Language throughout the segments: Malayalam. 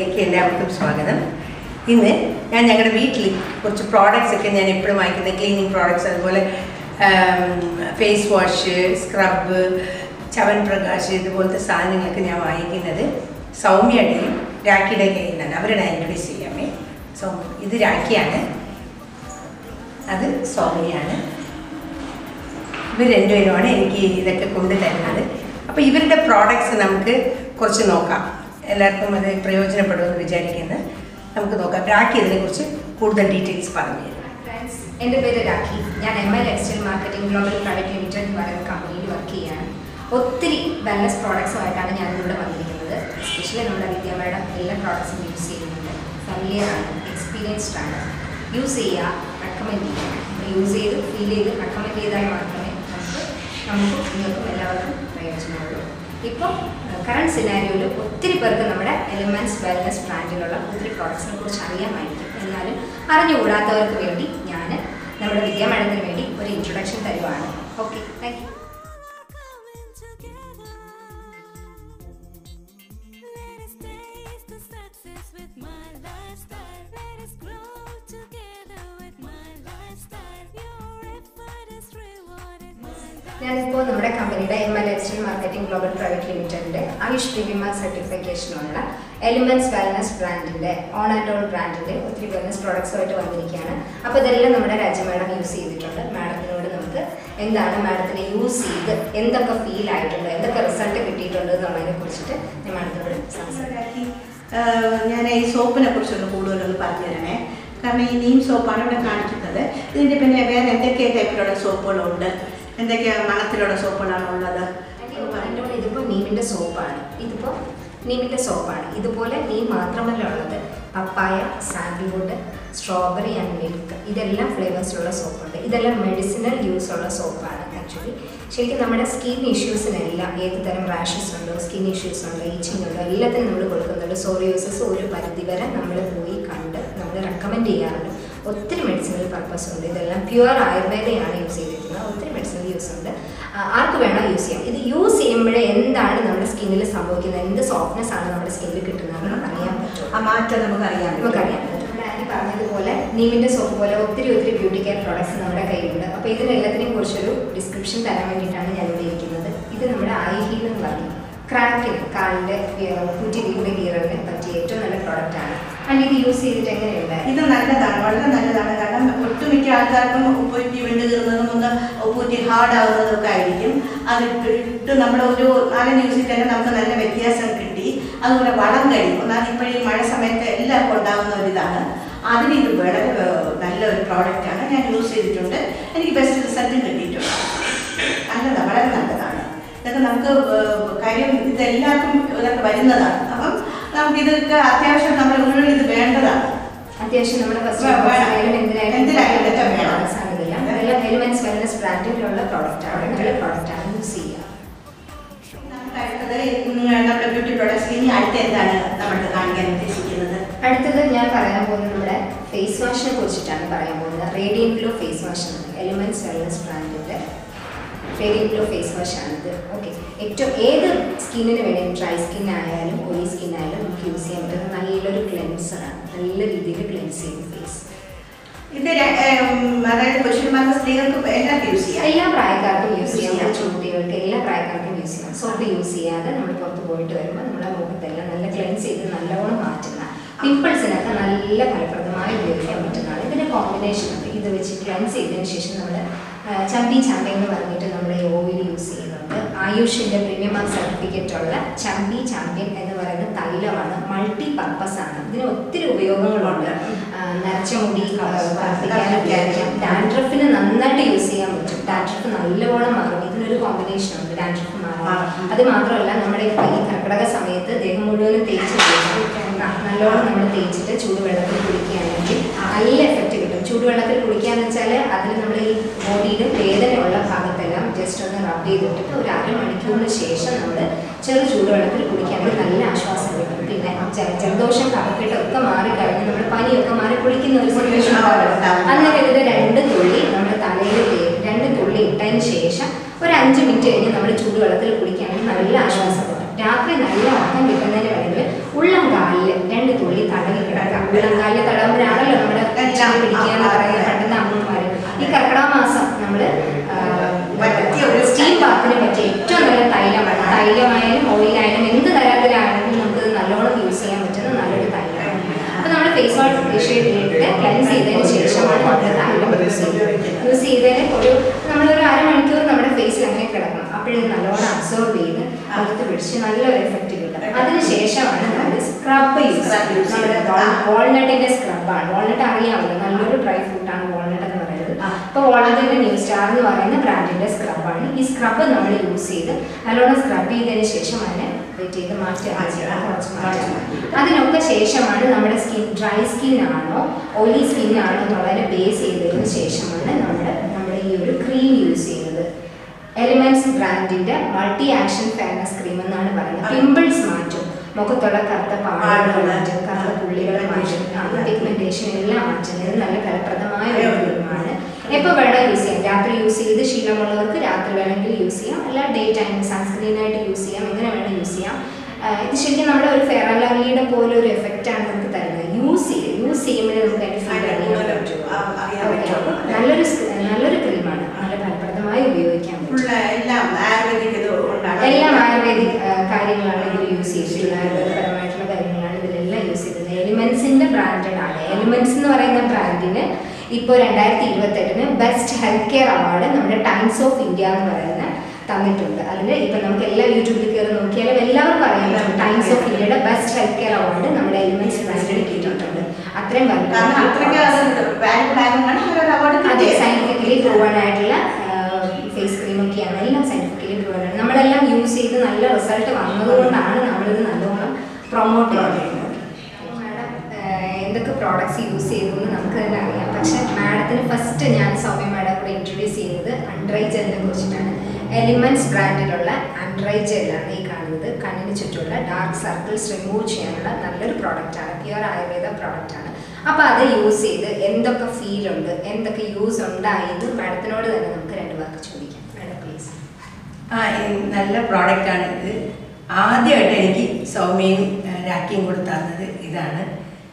ചാനലിലേക്ക് എല്ലാവർക്കും സ്വാഗതം ഇന്ന് ഞാൻ ഞങ്ങളുടെ വീട്ടിൽ കുറച്ച് പ്രോഡക്റ്റ്സ് ഒക്കെ ഞാൻ എപ്പോഴും വാങ്ങിക്കുന്നത് ക്ലീനിങ് പ്രോഡക്റ്റ്സ് അതുപോലെ face wash scrub chyawanprash ഇതുപോലത്തെ സാധനങ്ങളൊക്കെ ഞാൻ വാങ്ങിക്കുന്നത് സൗമ്യയുടെയും രാഖിയുടെ കയ്യിൽ നിന്നാണ് അവരുടെ ഇൻട്രൊഡ്യൂസ് ചെയ്യാമേ സൗമ്യ ഇത് രാഖിയാണ് അത് സൗമ്യയാണ് ഇവർ രണ്ടുപേരുമാണ് എനിക്ക് ഇതൊക്കെ കൊണ്ടുതരുന്നത് അപ്പോൾ ഇവരുടെ പ്രോഡക്ട്സ് നമുക്ക് കുറച്ച് നോക്കാം എല്ലാവർക്കും അത് പ്രയോജനപ്പെടുമെന്ന് വിചാരിക്കുന്നു നമുക്ക് നോക്കാം രാഖി ഇതിനെക്കുറിച്ച് കൂടുതൽ ഡീറ്റെയിൽസ് പറഞ്ഞു തരും ഫ്രണ്ട്സ് എൻ്റെ പേര് രാഖി ഞാൻ എം എൽ എക്സ്റ്റൈൽ മാർക്കറ്റിംഗ് ഗ്ലോബൽ പ്രൈവറ്റ് ലിമിറ്റഡ് എന്ന് പറയുന്ന കമ്പനിയിൽ വർക്ക് ചെയ്യാണ് ഒത്തിരി വെൽനസ് പ്രോഡക്ട്സുമായിട്ടാണ് ഞാൻ ഇവിടെ വന്നിരിക്കുന്നത് എസ്പെഷ്യലി നമ്മുടെ വിദ്യ മാഡം എല്ലാ പ്രോഡക്ട്സും യൂസ് ചെയ്യുന്നുണ്ട് ഫെമിലിയർ ആണ് എക്സ്പീരിയൻസ്ഡ് ആണ് യൂസ് ചെയ്യുക റെക്കമെൻഡ് ചെയ്യുക യൂസ് ചെയ്ത് ഫീൽ ചെയ്ത് റെക്കമെൻഡ് ചെയ്താൽ മാത്രമേ നമുക്ക് നമുക്കും നിങ്ങൾക്കും എല്ലാവർക്കും പ്രയോജനമുള്ളൂ ഇപ്പോൾ കറണ്ട് സിനാരിയോയിൽ ഒത്തിരി പേർക്ക് നമ്മുടെ എലിമെൻറ്റ്സ് വെൽനസ് ബ്രാൻഡിലുള്ള ഒത്തിരി പ്രോഡക്ട്സിനെ കുറിച്ച് അറിയാമായിരിക്കും എന്നാലും അറിഞ്ഞുകൂടാത്തവർക്ക് വേണ്ടി ഞാൻ നമ്മുടെ വിദ്യാ മാഡത്തിന് വേണ്ടി ഒരു ഇൻട്രൊഡക്ഷൻ തരുവാണ് okay thank you coming together. Let us taste the success with my lifestyle. Let us grow together with my lifestyle. Your effort is rewarded. My ഞാനിപ്പോൾ നമ്മുടെ കമ്പനിയുടെ എം എൽ എക്സ്റ്റൽ മാർക്കറ്റിംഗ് ഗ്ലോബൽ പ്രൈവറ്റ് ലിമിറ്റഡിൻ്റെ ആയുഷ് പ്രീമിയർ സർട്ടിഫിക്കേഷനുള്ള എലിമെൻറ്റ്സ് വെൽനസ് ബ്രാൻഡിൻ്റെ ഓൺ ആൻഡ് ഓൺ ബ്രാൻഡിൻ്റെ ഒത്തിരി വെൽനസ് പ്രോഡക്ട്സുമായിട്ട് വന്നിരിക്കുകയാണ് അപ്പോൾ ഇതെല്ലാം നമ്മുടെ രാജ്യ മാഡം യൂസ് ചെയ്തിട്ടുണ്ട് മാഡത്തിനോട് നമുക്ക് എന്താണ് മാഡത്തിന് യൂസ് ചെയ്ത് എന്തൊക്കെ ഫീൽ ആയിട്ടുണ്ട് എന്തൊക്കെ റിസൾട്ട് കിട്ടിയിട്ടുണ്ട് എന്നുള്ളതിനെ കുറിച്ചിട്ട് ഞാൻ മാഡത്തിനോട് സംസാരിക്കാം ഞാൻ ഈ സോപ്പിനെ കുറിച്ചൊന്ന് കൂടുതലൊന്ന് പറഞ്ഞു തരണേ കാരണം ഈ നീം സോപ്പാണ് ഇവിടെ കാണിക്കുന്നത് ഇതിൻ്റെ പിന്നെ വേറെ എന്തൊക്കെ ടൈപ്പിലുള്ള സോപ്പുകളുണ്ട് എന്തൊക്കെ മണത്തിലുള്ള സോപ്പുകളാണ് ഉള്ളത് എൻ്റെ ഇതിപ്പോൾ നീമിൻ്റെ സോപ്പാണ് ഇതിപ്പോൾ നീമിൻ്റെ സോപ്പാണ് ഇതുപോലെ നീം മാത്രമല്ല ഉള്ളത് papaya sandalwood strawberry and milk ഇതെല്ലാം ഫ്ലേവേഴ്സിലുള്ള സോപ്പുണ്ട് ഇതെല്ലാം മെഡിസിനൽ യൂസ് ഉള്ള സോപ്പാണ് ആക്ച്വലി ശരിക്കും നമ്മുടെ സ്കിൻ ഇഷ്യൂസിനെല്ലാം ഏത് തരം റാഷസ് ഉണ്ടോ സ്കിൻ ഇഷ്യൂസ് ഉണ്ടോ ഈച്ചിങ് ഉണ്ടോ എല്ലാത്തിനും നമ്മൾ കൊടുക്കുന്നുണ്ട് സോറിയോസസ് ഒരു പരിധിവരെ നമ്മൾ പോയി കണ്ട് നമ്മൾ റെക്കമെൻഡ് ചെയ്യാറുണ്ട് ഒത്തിരി മെഡിസിനൽ പർപ്പസ് ഉണ്ട് ഇതെല്ലാം പ്യുവർ ആയുർവേദയാണ് യൂസ് ചെയ്തിരിക്കുന്നത് ഒത്തിരി മെഡിസിനൽ യൂസ് ഉണ്ട് ആ, ആർക്ക് വേണോ യൂസ് ചെയ്യാം ഇത് യൂസ് ചെയ്യുമ്പോഴേ എന്താണ് നമ്മുടെ സ്കിന്നിൽ സംഭവിക്കുന്നത് എന്ത് സോഫ്റ്റ്നെസ് ആണ് നമ്മുടെ സ്കിന്നിൽ കിട്ടുന്നത് എന്ന് അറിയാൻ പറ്റും ആ മാറ്റം നമുക്കറിയാം നമുക്കറിയാം നമ്മുടെ ആന്റി പറഞ്ഞതുപോലെ നീമിന്റെ സോപ്പ് പോലെ ഒത്തിരി ഒത്തിരി ബ്യൂട്ടി കെയർ പ്രോഡക്ട്സ് നമ്മുടെ കയ്യിലുണ്ട് അപ്പോൾ ഇതിനെല്ലാത്തിനെയും കുറിച്ചൊരു ഡിസ്ക്രിപ്ഷൻ തരാൻ വേണ്ടിയിട്ടാണ് ഞാൻ ഇവിടെ ഇരിക്കുന്നത് ഇത് നമ്മുടെ ഐ ഹീൽ എന്ന് പറയും ക്രാക്കിന് കാലിൻ്റെ കുറ്റി വീടിൻ്റെ ഗീറലിന് പറ്റിയ ഏറ്റവും നല്ല പ്രോഡക്റ്റ് ആണ് ആൻഡ് ഇത് യൂസ് ചെയ്തിട്ട് എങ്ങനെയുണ്ട് ഇത് നല്ലതാണ് വളരെ നല്ലതാണ് കാരണം ഒട്ടുമിക്ക ആൾക്കാർക്കും ഉപ്പൂറ്റി വിണ്ടു കീറുന്നതും ഒന്ന് ഉപ്പൂറ്റി ഹാർഡ് ആവുന്നതും ഒക്കെ ആയിരിക്കും അത് ഇട്ട് ഇട്ട് നമ്മൾ ഒരു നാലഞ്ച് ദിവസത്തിൽ തന്നെ നമുക്ക് നല്ല വ്യത്യാസം കിട്ടി അതുപോലെ വളം കഴിയും ഒന്നാമത് ഇപ്പോഴും ഈ മഴ സമയത്ത് എല്ലാവർക്കും ഉണ്ടാകുന്ന ഒരിതാണ് അതിന് ഇത് വളരെ ഏഹ്, നല്ലൊരു പ്രോഡക്റ്റാണ് ഞാൻ യൂസ് ചെയ്തിട്ടുണ്ട് എനിക്ക് ബെസ്റ്റ് റിസൾട്ടും കിട്ടിയിട്ടുണ്ട് നല്ലതാണ് വളരെ നല്ലതാണ് ഇതൊക്കെ നമുക്ക് ഏഹ്, കാര്യം ഇതെല്ലാവർക്കും ഇതൊക്കെ വരുന്നതാണ് അപ്പം നമുക്ക് ഇതൊക്കെ അത്യാവശ്യം നമ്മുടെ ഉള്ളിൽ ഇത് വേണ്ടതാണ് അത്യാവശ്യം നമ്മുടെ ഫസ്റ്റ് വേ- വേണം. എന്തിനായാലും എന്തിനായാലും ഇതൊക്കെ വേണം. products ആണ് ഇതെല്ലാം എല്ലാം എലിമെന്റ്സ് വെൽനസ് ബ്രാൻഡിലുള്ള പ്രോഡക്റ്റ് ആണ് നല്ല പ്രോഡക്റ്റ് ആണ് യൂസ് ചെയ്യുക നമുക്ക് അടുത്തത് ഉം, നമ്മുടെ ബ്യൂട്ടി പ്രോഡക്ട്സ് ഇനി അടുത്ത എന്താണ് നമ്മൾ കാണിക്കാൻ ഉദ്ദേശിക്കുന്നത് അടുത്തത് ഞാൻ പറയാൻ പോകുന്നത് നമ്മുടെ ഫേസ് വാഷിനെ കുറിച്ചിട്ടാണ് പറയാൻ പോകുന്നത് റേഡിയൻ ഗ്ലോ ഫേസ് വാഷ് ആണ് എലിമെന്റ്സ് വെൽനസ് ബ്രാൻഡിന്റെ റേഡിയൻ ഗ്ലോ ഫേസ് വാഷ് ആണിത് ഓക്കെ ഏറ്റവും ഏത് സ്കിന്നിന് വേണ്ടിയും ഡ്രൈ സ്കിൻ ആയാലും ഓയിലി സ്കിൻ ആയാലും നമുക്ക് യൂസ് ചെയ്യാൻ പറ്റുന്ന നല്ലൊരു ക്ലെൻസറാണ് നല്ല രീതിയിൽ ക്ലെൻസ് ചെയ്യും ഫേസ് ഇത് ര- ഏം, അതായത് പുരുഷന്മാർക്ക് സ്ത്രീകൾക്ക് എല്ലാം യൂസ് ചെയ്യാം എല്ലാ പ്രായക്കാർക്കും യൂസ് ചെയ്യാം ചെയ്യാം. ചുട്ടികൾക്ക് എല്ലാ പ്രായക്കാർക്കും യൂസ് ചെയ്യാം സോപ്പ് യൂസ് ചെയ്യാതെ നമ്മൾ പുറത്ത് പോയിട്ട് വരുമ്പോൾ നമ്മുടെ മുഖത്തെല്ലാം നല്ല ക്ലെൻസ് ചെയ്ത് നല്ലോണം മാറ്റുന്ന പിമ്പിൾസിനൊക്കെ നല്ല ഫലപ്രദമായി ഉപയോഗിക്കാൻ പറ്റുന്നതാണ് ഇതിൻ്റെ കോമ്പിനേഷൻ ഉണ്ട് ഇത് വെച്ച് ക്ലെൻസ് ചെയ്തതിന് ശേഷം നമ്മൾ ചമ്പി ചാമ്പി എന്ന് പറഞ്ഞിട്ട് നമ്മൾ ഈ ഓയിൽ യൂസ് ചെയ്യുന്നുണ്ട് ആയുഷിൻ്റെ പ്രീമിയം മാർക്ക് സർട്ടിഫിക്കറ്റ് ഉള്ള ചമ്പി ചാമ്പ്യൻ എന്ന് പറയുന്ന തൈലമാണ് മൾട്ടി പർപ്പസ് ആണ് ഇതിന് ഒത്തിരി ഉപയോഗങ്ങളുണ്ട് ആ, നരച്ച മുടി കറുപ്പിക്കാനൊക്കെ ഡാൻഡ്രഫിന് നന്നായിട്ട് യൂസ് ചെയ്യാൻ പറ്റും ഡാൻഡ്രഫ് നല്ലവണ്ണം മാറും ഇതിനൊരു കോമ്പിനേഷൻ ഉണ്ട് ഡാൻഡ്രഫ് മാറാൻ മാറും. അത് മാത്രമല്ല നമ്മുടെ ഇപ്പൊ ഈ കർക്കിടക സമയത്ത് ദേഹം മുഴുവനും തേച്ച് കുളിക്കണം. ന- നല്ലോണം നമ്മൾ തേച്ചിട്ട് ചൂടുവെള്ളത്തിൽ കുളിക്കുകയാണെങ്കിൽ നല്ല എഫക്റ്റ് കിട്ടും ചൂടുവെള്ളത്തിൽ കുളിക്കാന്ന് വെച്ചാൽ അതിൽ നമ്മൾ ഈ ബോഡിയുടെ വേദനയുള്ള ഭാഗത്തെല്ലാം ജസ്റ്റ് ഒന്ന് റബ് ചെയ്തിട്ടിട്ട് ഒരു അരമണിക്കൂറിന് ശേഷം നമ്മൾ ചെറു ചൂടുവെള്ളത്തിൽ കുളിക്കുകയാണെങ്കിൽ നല്ല ആശ്വാസം കിട്ടും പിന്നെ ജ- ജലദോഷം കഫക്കെട്ടൊക്കെ മാറിക്കഴിഞ്ഞ് നമ്മൾ പനിയൊക്കെ മാറി കുളിക്കുന്ന ഒരു സിറ്റുവേഷൻ ഉണ്ടാവും. അന്നേരം ഇതിന്റെ രണ്ട് തുള്ളി നമ്മുടെ തലയിൽ തേ- രണ്ട് തുള്ളി ഇട്ടതിന് ശേഷം ഒരു അഞ്ച് മിനിറ്റ് കഴിഞ്ഞ് നമ്മൾ ചൂടുവെള്ളത്തിൽ കുളിക്കുകയാണെങ്കിൽ നല്ല ആശ്വാസം കിട്ടും രാത്രി നല്ല ഉറക്കം കിട്ടുന്നതിന് വേണമെങ്കിൽ ഉള്ളം കാലിൽ രണ്ട് ഫേസ് ചെയ്തിട്ട് ക്ലൻസ് ചെയ്തതിന് ശേഷമാണ് നമ്മൾ തൈലം യൂസ് ചെയ്യുന്നത് യൂസ് ചെയ്തതിന് ഒരു നമ്മളൊരു അരമണിക്കൂർ നമ്മുടെ ഫേസിൽ അങ്ങനെ കിടക്കണം അപ്പോഴത് നല്ലോണം അബ്സോർബ് ചെയ്ത് അകത്ത് പിടിച്ച് നല്ലൊരു എഫക്റ്റ് കിട്ടും അതിനുശേഷമാണ് നമ്മൾ സ്ക്രബ് യൂസ് Scrub use നമ്മുടെ ചെയ്യുന്നത്. വാൾനട്ടിന്റെ സ്ക്രബാണ് വാൾനട്ട് അറിയാമല്ലോ നല്ലൊരു ഡ്രൈ ഫ്രൂട്ടാണ് വാൾനട്ട് എന്ന് പറയുന്നത് ആ. അപ്പോൾ വാൾനട്ടിന്റെ ന്യൂ സ്റ്റാർ എന്ന് പറയുന്ന ബ്രാൻഡിന്റെ സ്ക്രബാണ് ഈ സ്ക്രബ് നമ്മൾ യൂസ് ചെയ്ത് നല്ലോണം സ്ക്രബ് ചെയ്തതിന് ശേഷം അതിനെ വെയിറ്റ് ചെയ്ത് മാറ്റുക മാറ്റുക. കുറച്ച് മാറ്റുക അതിനൊക്കെ ശേഷമാണ് നമ്മുടെ സ്കിൻ ഡ്രൈ സ്കിൻ ആണോ ഓയിലി സ്കിൻ ആണോ എന്നുള്ളതിനെ ബേസ് ചെയ്തതിന് ശേഷമാണ് നമ്മുടെ നമ്മുടെ ഈ ഒരു ക്രീം യൂസ് ചെയ്യുന്നത് എലിമെന്റ്സ് ബ്രാൻഡിന്റെ മൾട്ടി ആക്ഷൻ ഫെയർനെസ് ക്രീം എന്നാണ് പറയുന്നത് പിമ്പിൾസ് മാറ്റും മുഖത്തുള്ള കറുത്ത പാടുകൾ മാറ്റും കറുത്ത പുള്ളികൾ മാറ്റും പിഗ്മെന്റേഷൻ എല്ലാം മാറ്റും ഇത് നല്ല ഫലപ്രദമായ ഒരു ക്രീമാണ് എപ്പോൾ വേണം യൂസ് ചെയ്യാം രാത്രി യൂസ് ചെയ്ത് ശീലമുള്ളവർക്ക് രാത്രി വേണമെങ്കിൽ യൂസ് ചെയ്യാം അല്ല ഡേ ടൈം സൺസ്ക്രീനായിട്ട് യൂസ് ചെയ്യാം എങ്ങനെ വേണം യൂസ് ചെയ്യാം ആഹ് ഇത് ശരിക്കും നമ്മുടെ ഒരു ഫെയർ ആൻഡ് ലവ്ലിയുടെ പോലെ ഒരു എഫക്റ്റ് ആണ് നമുക്ക് തരുന്നത് യൂസ് ചെയ്യും യൂസ് ചെയ്യുമ്പോഴേ നമുക്ക് അതിന്റെ ഫീൽ അതിന്റെ അറിയാൻ ഗുണം പറ്റും ആ, അറിയാൻ Okay. പറ്റുള്ളൂ. നല്ലൊരു സ്- നല്ലൊരു ക്രീമാണ് നല്ല ഫലപ്രദമായി ഉപയോഗിക്കാൻ പറ്റും ഫുള്ള് എല്ലാം ആയുർവേദിക് ഇത് കൊണ്ടാണ് എല്ലാം ആയുർവേദിക് ആ, കാര്യങ്ങളാണ് ഇതിൽ യൂസ് ചെയ്തിട്ടുള്ളത് ആയുർവേദപരമായിട്ടുള്ള കാര്യങ്ങളാണ് ഇതിലെല്ലാം യൂസ് ചെയ്തത് എലിമെന്റ്സിന്റെ ബ്രാൻഡഡ് ആണ് എലിമെന്റ്സ് എന്ന് പറയുന്ന ബ്രാൻഡിന് ഇപ്പോൾ രണ്ടായിരത്തി ഇരുപത്തെട്ടിന് ബെസ്റ്റ് ഹെൽത്ത് കെയർ അവാർഡ് നമ്മുടെ ടൈംസ് ഓഫ് ഇന്ത്യ എന്ന് പറയുന്ന തന്നിട്ടുണ്ട് അതിൽ ഇപ്പൊ നമുക്ക് എല്ലാ യൂട്യൂബിൽ കയറി നോക്കിയാലും എല്ലാവർക്കും അറിയാം ടൈംസ് ഓഫ് ഇന്ത്യയുടെ ബെസ്റ്റ് ഹെൽത്ത് കെയർ അവാർഡ് നമ്മുടെ എലിമെന്റ്സ് ബ്രാൻഡിന് കിട്ടിയിട്ടുണ്ട് അത്രയും കാരണം അത്രയ്ക്ക് അത് വാല്യബിൾ ആയതുകൊണ്ടാണ് അവരൊരു അവാർഡ് അതെ കിട്ടിയത് സയന്റിഫിക്കലി പ്രൂവൺ ആയിട്ടുള്ള ഫേസ് ക്രീം ഒക്കെയാണ് എല്ലാം സയന്റിഫിക്കലി പ്രൂവൺ ആണ് നമ്മളെല്ലാം യൂസ് ചെയ്ത് നല്ല റിസൾട്ട് വന്നതുകൊണ്ടാണ് നമ്മളിത് നല്ലോണം പ്രൊമോട്ട് ചെയ്യുന്നത് മാഡം എന്തൊക്കെ പ്രോഡക്ട്സ് യൂസ് ചെയ്തെന്ന് നമുക്ക് തന്നെ അറിയാം പക്ഷെ മാഡത്തിന് ഫസ്റ്റ് ഞാൻ സൗമ്യ മാഡം കൂടെ ഇൻട്രൊഡ്യൂസ് ചെയ്യുന്നത് അൺഡ്രൈ ജെല്ലിനെ കുറിച്ചിട്ടാണ് എലിമെന്റ്സ് ബ്രാൻഡിലുള്ള അൺഡ്രൈ ജെല്ലാണ് ഈ കാണുന്നത് കണ്ണിന് ചുറ്റുമുള്ള ഡാർക്ക് സർക്കിൾസ് റിമൂവ് ചെയ്യാനുള്ള നല്ലൊരു പ്രോഡക്റ്റാണ് പ്യുവർ ആയുർവേദ പ്രോഡക്റ്റാണ് അപ്പോൾ അത് യൂസ് ചെയ്ത് എന്തൊക്കെ ഫീൽ ഉണ്ട് എന്തൊക്കെ യൂസ് ഉണ്ടായെന്ന് മാഡത്തിനോട് തന്നെ നമുക്ക് രണ്ട് വാക്ക് ചോദിക്കാം മാഡം പ്ലീസ് ആ ഈ നല്ല പ്രോഡക്റ്റാണ് ഇത് ആദ്യമായിട്ട് എനിക്ക് സൗമ്യയും ആ, രാഖിയും കൂടെ തന്നത് ഇതാണ്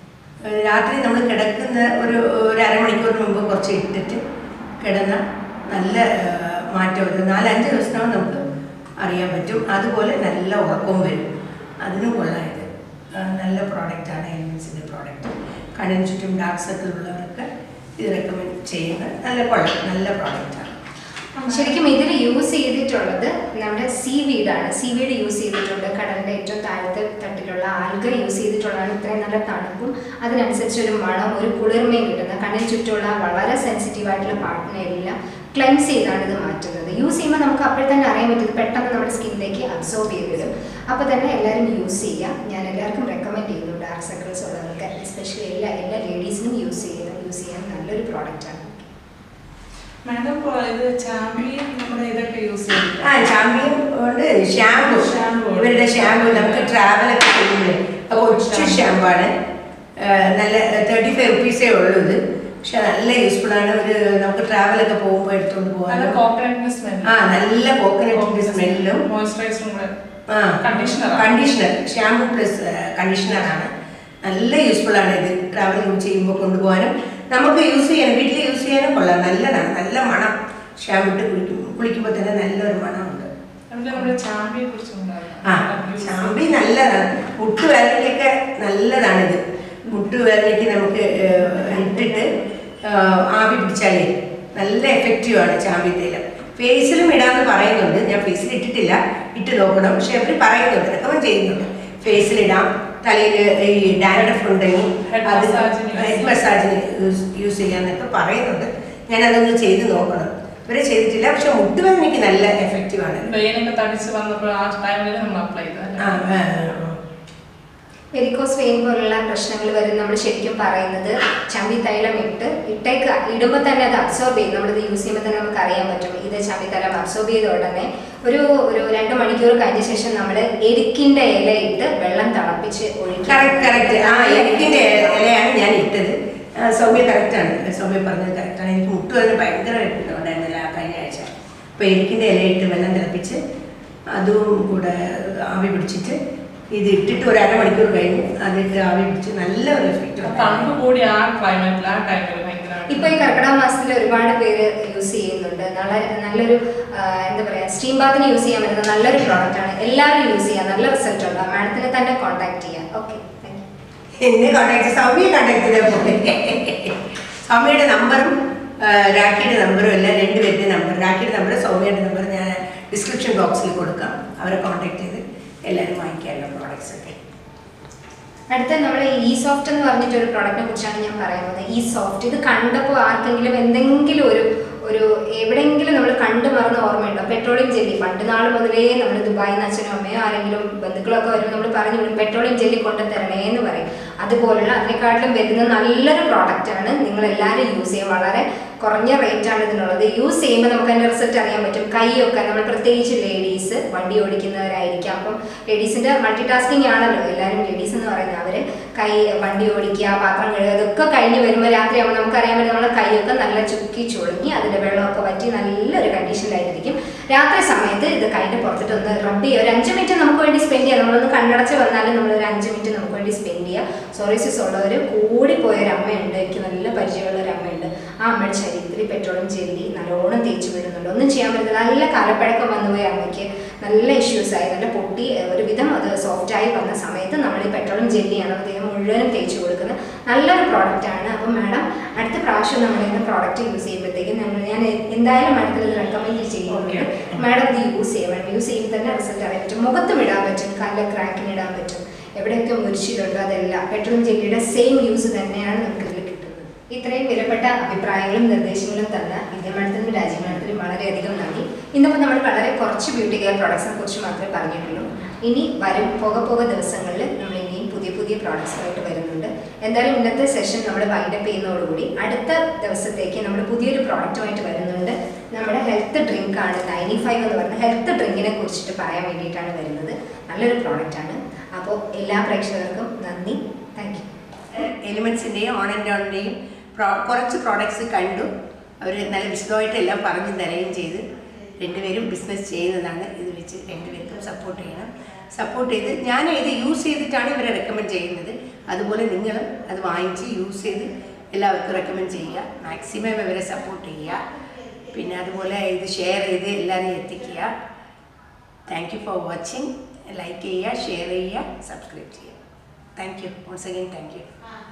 ഏ, രാത്രി നമ്മൾ കിടക്കുന്ന ഒരു ഒരു അരമണിക്കൂർ മുമ്പ് കുറച്ച് ഇട്ടിട്ട് കിടന്ന നല്ല ആ, മാറ്റം ഒരു നാലഞ്ച് ദിവസത്തിനകം നമുക്ക് അറിയാൻ പറ്റും അതുപോലെ നല്ല ഉറക്കവും വരും അതിനും കൊള്ളായത് ആ, നല്ല പ്രോഡക്റ്റാണ് എലിമെൻസിൻ്റെ പ്രോഡക്റ്റ് കണ്ണിന് ചുറ്റും ഡാർക്ക് സർക്കിൾ ഉള്ളവർക്ക് ഇത് റെക്കമെൻഡ് ചെയ്യുന്ന നല്ല കൊള്ളാം നല്ല പ്രോഡക്റ്റാണ് ശരിക്കും ഇതിൽ യൂസ് ചെയ്തിട്ടുള്ളത് നമ്മുടെ സീ വീഡാണ് സീ വീഡ് യൂസ് ചെയ്തിട്ടുണ്ട് കടലിന്റെ ഏറ്റവും താഴത്തെ തട്ടിലുള്ള ആൽഗ യൂസ് ചെയ്തിട്ടുള്ളതാണ് ഇത്രയും നല്ല തണുപ്പും അതിനനുസരിച്ച് ഒരു മണം ഒരു കുളിർമയും കിട്ടുന്നത് കണ്ണിന് ചുറ്റുമുള്ള വളരെ സെൻസിറ്റീവ് ആയിട്ടുള്ള പാർട്ടിനെ എല്ലാം ക്ലെൻസ് ചെയ്താണ് ഇത് മാറ്റുന്നത് യൂസ് ചെയ്യുമ്പോൾ നമുക്ക് അപ്പോൾ തന്നെ അറിയാൻ പറ്റും ഇത് പെട്ടെന്ന് നമ്മുടെ സ്കിന്നിലേക്ക് അബ്സോർബ് ചെയ്ത് വരും അപ്പോൾ തന്നെ എല്ലാവരും യൂസ് ചെയ്യാം ഞാൻ എല്ലാവർക്കും റെക്കമെൻഡ് ചെയ്യുന്നു ഡാർക്ക് സർക്കിൾസ് ഉള്ളവർക്ക് എസ്പെഷ്യലി എല്ലാ എല്ലാ ലേഡീസിനും യൂസ് ചെയ്യുന്ന യൂസ് ചെയ്യാൻ നല്ലൊരു പ്രോഡക്റ്റാണ് മാഡം ഇപ്പൊ ഇത് ചാമ്പിയും നമ്മുടെ ഇതൊക്കെ യൂസ് ആ ചാമ്പ്യൻ ഉണ്ട് ഷാമ്പു ഷാമ്പു. ഇവരുടെ ഷാമ്പു നമുക്ക് ട്രാവലൊക്കെ ചെയ്യുമ്പോൾ കൊച്ചു ഷാമ്പാണ് നല്ല തേർട്ടി ഫൈവ് റുപ്പീസേ ഉള്ളൂ ഇത് പക്ഷെ നല്ല യൂസ്ഫുൾ ആണ് ഒരു നമുക്ക് ട്രാവലൊക്കെ പോകുമ്പോൾ എടുത്തുകൊണ്ട് നല്ല പോകാൻ കോക്കനട്ടിന്റെ സ്മെൽ ആ നല്ല കോക്കനട്ടിന്റെ സ്മെല്ലും മോയ്സ്ചറൈസറും കൂടെ ആ Conditioner ആ. കണ്ടീഷണർ ഷാമ്പു പ്ലസ് കണ്ടീഷണറാണ് നല്ല യൂസ്ഫുൾ ആണ് ഇത് ട്രാവൽ ചെയ്യുമ്പോൾ കൊണ്ടുപോകാനും നമുക്ക് യൂസ് ചെയ്യാനും വീട്ടിൽ യൂസ് ചെയ്യാനും കൊള്ളാം നല്ലതാണ് നല്ല മണം ഷാമ്പു ഇട്ട് കുളിക്കും കുളിക്കുമ്പോൾ തന്നെ നല്ലൊരു മണമുണ്ട് അവിടെ നമ്മുടെ ചാമ്പിയെ കുറിച്ച് ആ ചാമ്പി നല്ലതാണ് മുട്ടുവേദനയ്ക്കൊക്കെ നല്ലതാണിത് മുട്ടുവേദനയ്ക്ക് നമുക്ക് ഏഹ്, ഇട്ടിട്ട് ആഹ്, ആവി പിടിച്ചാലേ നല്ല എഫക്റ്റീവാണ് ചാമ്പി തൈലം ഫേസിലും ഇടാന്ന് പറയുന്നുണ്ട് ഞാൻ ഫേസിൽ ഇട്ടിട്ടില്ല ഇട്ട് നോക്കണം പക്ഷെ അവർ പറയുന്നുണ്ട് റെക്കമെൻഡ് ചെയ്യുന്നുണ്ട് ഫേസിലിടാം തലയിൽ ഈ ഡാൻഡ്രഫ് ഉണ്ടെങ്കിൽ Head അത് massage ന് use ഹെഡ് മസാജിന് യൂസ് ചെയ്യാന്നൊക്കെ പറയുന്നുണ്ട് ഞാൻ അതൊന്ന് ചെയ്ത് നോക്കണം ഇവരെ ചെയ്തിട്ടില്ല പക്ഷെ മുട്ടുവേദനയ്ക്ക് നല്ല എഫക്റ്റീവാണ് വെയിനൊക്കെ തടിച്ച് വന്നപ്പോൾ ആ ടൈമിൽ നമ്മൾ അപ്ലൈ ചെയ്തത് ആ ആ, വെരിക്കോസ് വെയിൻ പോലുള്ള പ്രശ്നങ്ങൾ വരും നമ്മൾ ശരിക്കും പറയുന്നത് ചമ്പി തൈലം ഇട്ട് ഇട്ടേക്ക് ഇടുമ്പോൾ തന്നെ അത് അബ്സോർബ് ചെയ്യും നമ്മളിത് യൂസ് ചെയ്യുമ്പോൾ തന്നെ നമുക്ക് അറിയാൻ പറ്റും ഇത് ചമ്പി തൈലം അബ്സോർബ് ചെയ്ത ഉടനെ ഒരു ഒരു രണ്ട് മണിക്കൂർ കഴിഞ്ഞ ശേഷം നമ്മൾ എരിക്കിൻ്റെ ഇല ഇട്ട് വെള്ളം തിളപ്പിച്ച് ഒഴിക്കും കറക്റ്റ് കറക്റ്റ് ആ എരിക്കിന്റെ ഇലയാണ് ഞാൻ ഇട്ടത് ആ, സൗമ്യ കറക്റ്റാണ് സൗമ്യ പറഞ്ഞത് കറക്റ്റാണ് എനിക്ക് മുട്ടുവേദന ഭയങ്കര ഉണ്ടായിരുന്നില്ല ആ കഴിഞ്ഞ ആഴ്ച അപ്പോൾ എരിക്കിന്റെ ഇല ഇട്ട് വെള്ളം തിളപ്പിച്ച് അതും കൂടെ ആവി പിടിച്ചിട്ട് ഇത് ഇട്ടിട്ട് ഒരു അരമണിക്കൂർ കഴിഞ്ഞ് അതിട്ട് ആവി പിടിച്ച് നല്ല ഒരു എഫക്റ്റ് തണുപ്പ് കൂടി ആ ക്ലൈമറ്റിൽ ആ ടൈമിൽ ഭയങ്കര ഇപ്പൊ ഈ കർക്കിടക മാസത്തിൽ ഒരുപാട് പേര് യൂസ് ചെയ്യുന്നുണ്ട് നല്ല നല്ലൊരു ആ, എന്താ പറയാ സ്റ്റീം ബാത്തിന് യൂസ് ചെയ്യാൻ പറ്റുന്ന നല്ലൊരു പ്രോഡക്റ്റ് ആണ് എല്ലാവരും യൂസ് ചെയ്യാം നല്ല റിസൾട്ട് ഉണ്ട് മാഡത്തിനെ തന്നെ കോൺടാക്ട് ചെയ്യാം ഓക്കെ താങ്ക് യു എന്നെ കോണ്ടാക്ട് സൗമ്യ കോണ്ടാക്ട് ചെയ്താൽ പോലെ സൗമ്യയുടെ നമ്പറും ആ, രാഖിയുടെ നമ്പറും എല്ലാം രണ്ടുപേരുടെ നമ്പർ രാഖിയുടെ നമ്പർ സൗമ്യയുടെ നമ്പർ ഞാൻ ഡിസ്ക്രിപ്ഷൻ ബോക്സിൽ കൊടുക്കാം അവരെ കോണ്ടാക്ട് ചെയ്ത് എല്ലാവരും വാങ്ങിക്കാമല്ലോ പ്രോഡക്റ്റ്സ് ഒക്കെ അടുത്ത നമ്മൾ ഈ സോഫ്റ്റ് എന്ന് പറഞ്ഞിട്ട് ഒരു പ്രോഡക്റ്റിനെ കുറിച്ചാണ് ഞാൻ പറയുന്നത് ഈ സോഫ്റ്റ് ഇത് കണ്ടപ്പോൾ ആർക്കെങ്കിലും എന്തെങ്കിലും ഒരു ഒരു എവിടെയെങ്കിലും നമ്മൾ കണ്ടു മറന്ന ഓർമ്മയുണ്ടോ പെട്രോളിയം ജെല്ലി പണ്ട് നാൾ മുതലേ നമ്മൾ ദുബായിൽ നിന്ന് അച്ഛനും അമ്മയോ ആരെങ്കിലും ബന്ധുക്കളൊക്കെ വരുമ്പോൾ നമ്മൾ പറഞ്ഞു വിടും പെട്രോളിയം ജെല്ലി കൊണ്ട് തരണേ എന്ന് പറയും അതുപോലുള്ള അതിനെക്കാട്ടിലും വരുന്ന നല്ലൊരു പ്രോഡക്റ്റാണ് നിങ്ങൾ എല്ലാവരും യൂസ് ചെയ്യുക വളരെ കുറഞ്ഞ റേറ്റ് ആണ് ഇതിനുള്ളത് യൂസ് ചെയ്യുമ്പോൾ നമുക്ക് അതിൻ്റെ റിസൾട്ട് അറിയാൻ പറ്റും കൈയൊക്കെ നമ്മൾ പ്രത്യേകിച്ച് ലേഡീസ് വണ്ടി ഓടിക്കുന്നവരായിരിക്കാം അപ്പം ലേഡീസിൻ്റെ മൾട്ടി ടാസ്കിങ് ആണല്ലോ എല്ലാവരും ലേഡീസ് എന്ന് പറയുന്നത് അവർ കൈ വണ്ടി ഓടിക്കുക പാത്രം കഴുകുക അതൊക്കെ കഴിഞ്ഞ് വരുമ്പോൾ രാത്രിയാകുമ്പോൾ നമുക്കറിയാൻ പറ്റും നമ്മുടെ കൈയൊക്കെ നല്ല ചുക്കി ചുളുങ്ങി അതിൻ്റെ വെള്ളമൊക്കെ വറ്റി നല്ലൊരു കണ്ടീഷനിലായിരിക്കും രാത്രി സമയത്ത് ഇത് കൈൻ്റെ പുറത്തിട്ട് ഒന്ന് റബ്ബ് ചെയ്യുക ഒരു അഞ്ച് മിനിറ്റ് നമുക്ക് വേണ്ടി സ്പെൻഡ് ചെയ്യാം നമ്മളൊന്ന് കണ്ണടച്ച് വന്നാലും നമ്മൾ ഒരു അഞ്ച് മിനിറ്റ് നമുക്ക് വേണ്ടി സ്പെൻഡ് ചെയ്യുക സോറിയസിസ് ഉള്ളവർ കൂടിപ്പോയ ഒരു അമ്മയുണ്ട് എനിക്ക് നല്ല പരിചയമുള്ള ഒരു അമ്മയുണ്ട് ആ അമ്മയുടെ ശരീരത്തിൽ പെട്രോളും ജെല്ലി നല്ലോണം തേച്ച് വിടുന്നുണ്ട് ഒന്നും ചെയ്യാൻ പറ്റില്ല നല്ല കാലപ്പഴക്കം വന്നുപോയ അമ്മയ്ക്ക് നല്ല ഇഷ്യൂസ് ആയി നല്ല പൊട്ടി ഒരുവിധം അത് സോഫ്റ്റ് ആയി വന്ന സമയത്ത് നമ്മൾ ഈ പെട്രോളും ജെല്ലിയാണ് അദ്ദേഹം മുഴുവനും തേച്ച് കൊടുക്കുന്നത് നല്ലൊരു പ്രോഡക്റ്റ് ആണ് അപ്പം മാഡം അടുത്ത പ്രാവശ്യം നമ്മൾ ഇന്ന് പ്രോഡക്റ്റ് യൂസ് ചെയ്യുമ്പോഴത്തേക്കും നമ്മൾ ഞാൻ എന്തായാലും മാഡത്തിന് ഇത് റെക്കമെൻഡ് ചെയ്യുന്നുണ്ട് മാഡം ഇത് യൂസ് ചെയ്യണം യൂസ് ചെയ്യുമ്പോൾ തന്നെ റിസൾട്ട് അറിയാൻ പറ്റും മുഖത്തും ഇടാൻ പറ്റും കാലിലെ ക്രാക്കിന് ഇടാൻ പറ്റും എവിടെയൊക്കെ മുരിച്ചിലുണ്ടോ അതെല്ലാം പെട്രോളും ജെല്ലിയുടെ സെയിം യൂസ് തന്നെയാണ് നമുക്ക് ഇതിൽ കിട്ടുന്നത് ഇത്രയും വിലപ്പെട്ട അഭിപ്രായങ്ങളും നിർദ്ദേശങ്ങളും തന്ന വിദ്യ മാഡത്തിനും രാജീവ് മാഡത്തിനും വളരെയധികം നന്ദി ഇന്നിപ്പോൾ നമ്മൾ വളരെ കുറച്ച് ബ്യൂട്ടി കെയർ പ്രോഡക്ട്സിനെ കുറിച്ച് മാത്രമേ പറഞ്ഞിട്ടുള്ളൂ ഇനി വരും പോക പോക ദിവസങ്ങളിൽ നമ്മൾ ഇനിയും പുതിയ പുതിയ പ്രോഡക്ട്സുമായിട്ട് വരുന്നുണ്ട് എന്തായാലും ഇന്നത്തെ സെഷൻ നമ്മൾ വൈൻഡപ്പ് ചെയ്യുന്നതോടുകൂടി അടുത്ത ദിവസത്തേക്ക് നമ്മൾ പുതിയൊരു പ്രോഡക്റ്റുമായിട്ട് വരുന്നുണ്ട് നമ്മുടെ ഹെൽത്ത് ഡ്രിങ്ക് ആണ് നയൻറ്റി ഫൈവ് എന്ന് പറയുന്ന ഹെൽത്ത് ഡ്രിങ്കിനെ കുറിച്ചിട്ട് പറയാൻ വേണ്ടിയിട്ടാണ് വരുന്നത് നല്ലൊരു പ്രോഡക്റ്റാണ് അപ്പോൾ എല്ലാ പ്രേക്ഷകർക്കും നന്ദി താങ്ക് യു എലിമെൻസിൻ്റെയും ഓൺ ആൻഡ് ഓണിൻ്റെയും പ്രോ കുറച്ച് പ്രോഡക്ട്സ് കണ്ടു അവർ നല്ല വിശദമായിട്ട് എല്ലാം പറഞ്ഞു തരുകയും ചെയ്ത് രണ്ടുപേരും ബിസിനസ് ചെയ്യുന്നതാണ് ഇത് വെച്ച് രണ്ടുപേർക്കും സപ്പോർട്ട് ചെയ്യണം സപ്പോർട്ട് ചെയ്ത് ഞാൻ ഇത് യൂസ് ചെയ്തിട്ടാണ് ഇവരെ റെക്കമെൻഡ് ചെയ്യുന്നത് അതുപോലെ നിങ്ങളും അത് വാങ്ങിച്ച് യൂസ് ചെയ്ത് എല്ലാവർക്കും റെക്കമെൻഡ് ചെയ്യുക മാക്സിമം ഇവരെ സപ്പോർട്ട് ചെയ്യുക പിന്നെ അതുപോലെ ഇത് ഷെയർ ചെയ്ത് എല്ലാവരെയും എത്തിക്കുക thank you for watching like ചെയ്യുക ഷെയർ ചെയ്യുക സബ്സ്ക്രൈബ് ചെയ്യുക thank you once again thank U